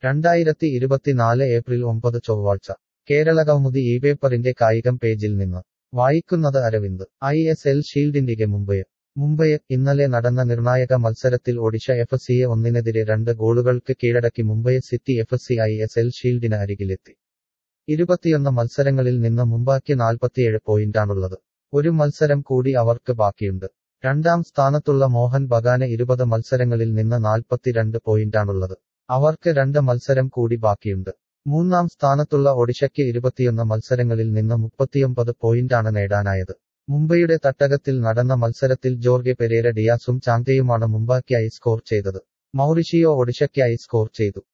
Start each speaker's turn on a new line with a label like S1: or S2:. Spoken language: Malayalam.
S1: രണ്ടായിരത്തി ഇരുപത്തിനാല് ഏപ്രിൽ ഒമ്പത് ചൊവ്വാഴ്ച കേരളകൗമുദി ഈ പേപ്പറിന്റെ കായികം പേജിൽ നിന്ന് വായിക്കുന്നത് അരവിന്ദ് ഐ എസ് എൽ ഷീൽഡിന്റെ മുംബൈ മുംബൈ ഇന്നലെ നടന്ന നിർണായക മത്സരത്തിൽ ഒഡിഷ എഫ് സിയെ ഒന്നിനെതിരെ രണ്ട് ഗോളുകൾക്ക് കീഴടക്കി Mumbai City F C I S L ഷീൽഡിന് അരികിലെത്തി ഇരുപത്തിയൊന്ന് മത്സരങ്ങളിൽ നിന്ന് മുമ്പാക്കി നാൽപ്പത്തിയേഴ് പോയിന്റാണുള്ളത് ഒരു മത്സരം കൂടി അവർക്ക് ബാക്കിയുണ്ട് രണ്ടാം സ്ഥാനത്തുള്ള മോഹൻ ബഗാന് ഇരുപത് മത്സരങ്ങളിൽ നിന്ന് നാൽപ്പത്തിരണ്ട് പോയിന്റാണുള്ളത് അവർക്ക് രണ്ട് മത്സരം കൂടി ബാക്കിയുണ്ട് മൂന്നാം സ്ഥാനത്തുള്ള ഒഡിഷയ്ക്ക് ഇരുപത്തിയൊന്ന് മത്സരങ്ങളിൽ നിന്ന് മുപ്പത്തിയൊമ്പത് പോയിന്റാണ് നേടാനായത് മുംബൈയുടെ തട്ടകത്തിൽ നടന്ന മത്സരത്തിൽ ജോർഗെ പെരേര ഡിയാസും ചാന്തയുമാണ് മുമ്പാക്കിയായി സ്കോർ ചെയ്തത് മൗറിഷിയോ ഒഡിഷയ്ക്കായി സ്കോർ ചെയ്തു